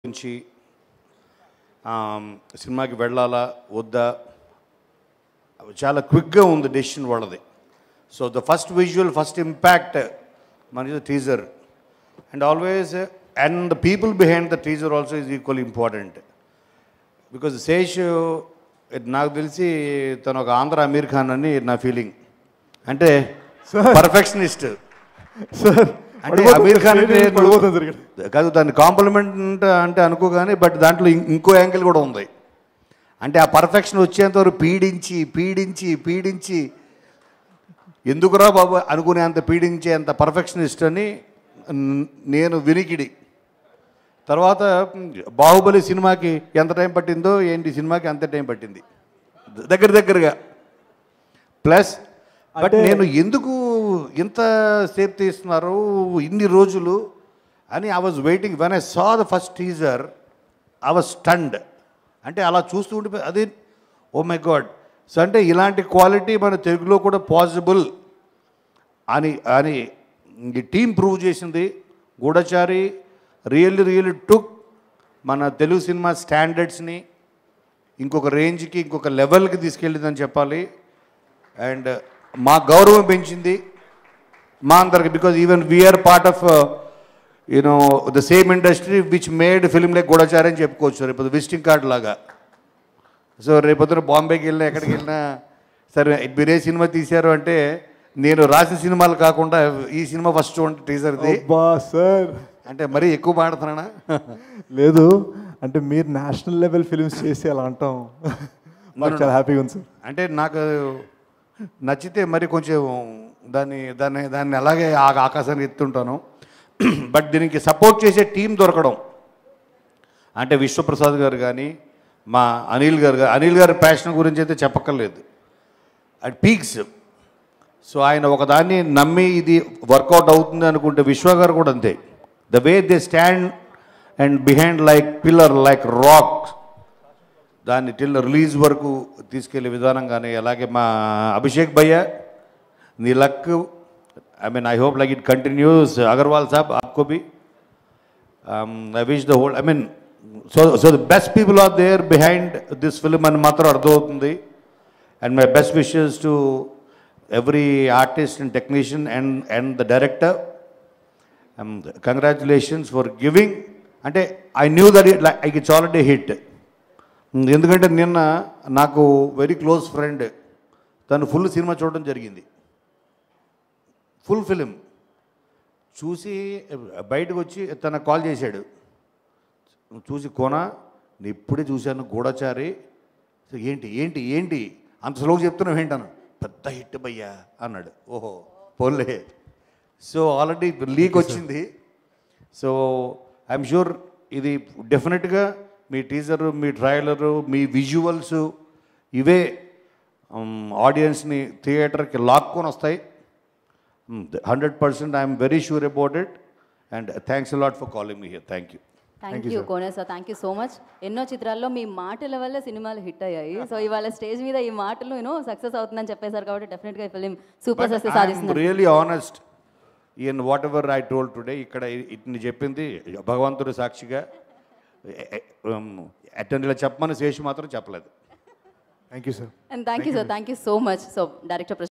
నుంచి ఆమ్, సినిమాకి వెళ్ళాలా వద్దా చాలా క్విక్గా ఉంది డెసిషన్ వాళ్ళది so the first visual first impact మనకి teaser and always and the people behind the teaser also is equal important because Sesh నాకు తెలిసి తను ఒక ఆంధ్ర అమీర్ ఖాన్ అని నా ఫీలింగ్ అంటే పర్ఫెక్షనిస్ట్ సార్ అంటే అమీర్ ఖాన్ అంటే నువ్వు- పడిపోతుంది సార్ ఇక్కడ. కాదు దాన్ని కాంప్లిమెంట్ అంటే అనుకో కానీ బట్ దాంట్లో ఇం- ఇంకో యాంగిల్ కూడా ఉంది అంటే ఆ పర్ఫెక్షన్ వచ్చేంత వరకు పీడించి పీడించి పీడించి ఎందుకురా బాబు అనుకునేంత పీడించే అంత పర్ఫెక్షనిస్ట్ అని న్- నేను వినికిడి తర్వాత మ్, బాహుబలి సినిమాకి ఎంత టైం పట్టిందో ఏంటి సినిమాకి అంత టైం పట్టింది దగ్గర దగ్గరగా ప్లస్ బట్ అంటే- నేను ఎందుకు ఇంత సేపు తీస్తున్నారు ఇన్ని రోజులు అని I was waiting when I saw the first teaser I was stunned అంటే అలా చూస్తూ ఉండిపోయి అది ఓ మై గాడ్ సో అంటే ఇలాంటి క్వాలిటీ మన తెలుగులో కూడా పాసిబుల్ అని అని ఈ టీం ప్రూవ్ చేసింది గూఢచారి రియల్లీ రియల్లీ టుక్ మన తెలుగు సినిమా స్టాండర్డ్స్ని ఇంకొక రేంజ్కి ఇంకొక లెవెల్కి తీసుకెళ్ళిందని చెప్పాలి అండ్ మా గౌరవం పెంచింది మా అందరికి because even we are part of you know the same industry which made film like Goodachari అని చెప్పుకోవచ్చు రేపు విజిటింగ్ కార్డ్ లాగా సో రేపొద్దున బాంబేకి వెళ్ళినా ఎక్కడికి వెళ్ళినా సరే మీరు ఏ సినిమా తీశారు అంటే నేను రాసిన సినిమాలు కాకుండా ఈ సినిమా ఫస్ట్ చూడండి టీజర్ది అబ్బా సార్ అంటే మరీ ఎక్కువ మాడుతున్నానా లేదు అంటే మీరు నేషనల్ లెవెల్ ఫిల్మ్స్ చేసి అలా అంటాం మాకు చాలా హ్యాపీగా ఉంది సార్ అంటే నాకు నచ్చితే మరి కొంచెం దాన్ని దాన్ని దాన్ని అలాగే ఆ ఆకాశానికి ఎత్తుంటాను బట్ దీనికి సపోర్ట్ చేసే టీం దొరకడం అంటే విశ్వప్రసాద్ గారు కానీ మా అనిల్ గారు గా- అనిల్ గారి ప్యాషన్ గురించి అయితే చెప్పక్కర్లేదు అట్ పీక్స్ సో ఆయన ఒకదాన్ని నమ్మి ఇది వర్కౌట్ అవుతుంది అనుకుంటే విశ్వ గారు కూడా అంతే the way they stand and behind like pillar like rock దాన్ని టిల్ రిలీజ్ వరకు తీసుకెళ్లే విధానం కానీ అలాగే మా అభిషేక్ భయ్య నీ luck I mean I hope like it continues Agarwal సాబ్ ఆప్కో బి I wish the whole I mean so so the best people are there behind this film అని మాత్రం అర్థమవుతుంది and my best wishes to every artist and technician and and the director congratulations for giving అంటే I knew that it like it's already hit ఎందుకంటే నిన్న నాకు very close friend తను full cinema చూడడం జరిగింది ఫుల్ ఫిలిం చూసి బయటకు వచ్చి తన కాల్ చేశాడు చూసి కోన నేను ఇప్పుడే చూశాను గూఢచారి సో ఏంటి ఏంటి ఏంటి అంత స్లోగా చెప్తున్నావు ఏంటను పెద్ద హిట్ భయ్యా అన్నాడు ఓహో పోలే సో ఆల్రెడీ లీక్ వచ్చింది సో ఐఎమ్ షూర్ ఇది డెఫినెట్గా మీ టీజరు మీ ట్రైలరు మీ విజువల్స్ ఇవే ఆడియన్స్ని థియేటర్కి లాక్కొని వస్తాయి hundred percent I'm very sure about it and thanks lot for calling మీ here thank you thank you Kone sir thank you so much ఎన్నో చిత్రాల్లో మీ మాటల వల్ల సినిమాలు హిట్ అయ్యాయి సో ఇవాళ స్టేజ్ మీద ఈ మాటలు యూనో సక్సెస్ అవుతుందని చెప్పేశారు కాబట్టి డెఫినెట్గా ఈ ఫిలిం సూపర్ సక్సెస్ సాధిస్తుంది really honest in whatever I told today ఇక్కడ ఇట్ని చెప్పింది భగవంతుడు సాక్షిగా అటెండ్ ఇలా చెప్పమని శేషి మాత్రం చెప్పలేదు thank you sir and thank you sir thank you so much so director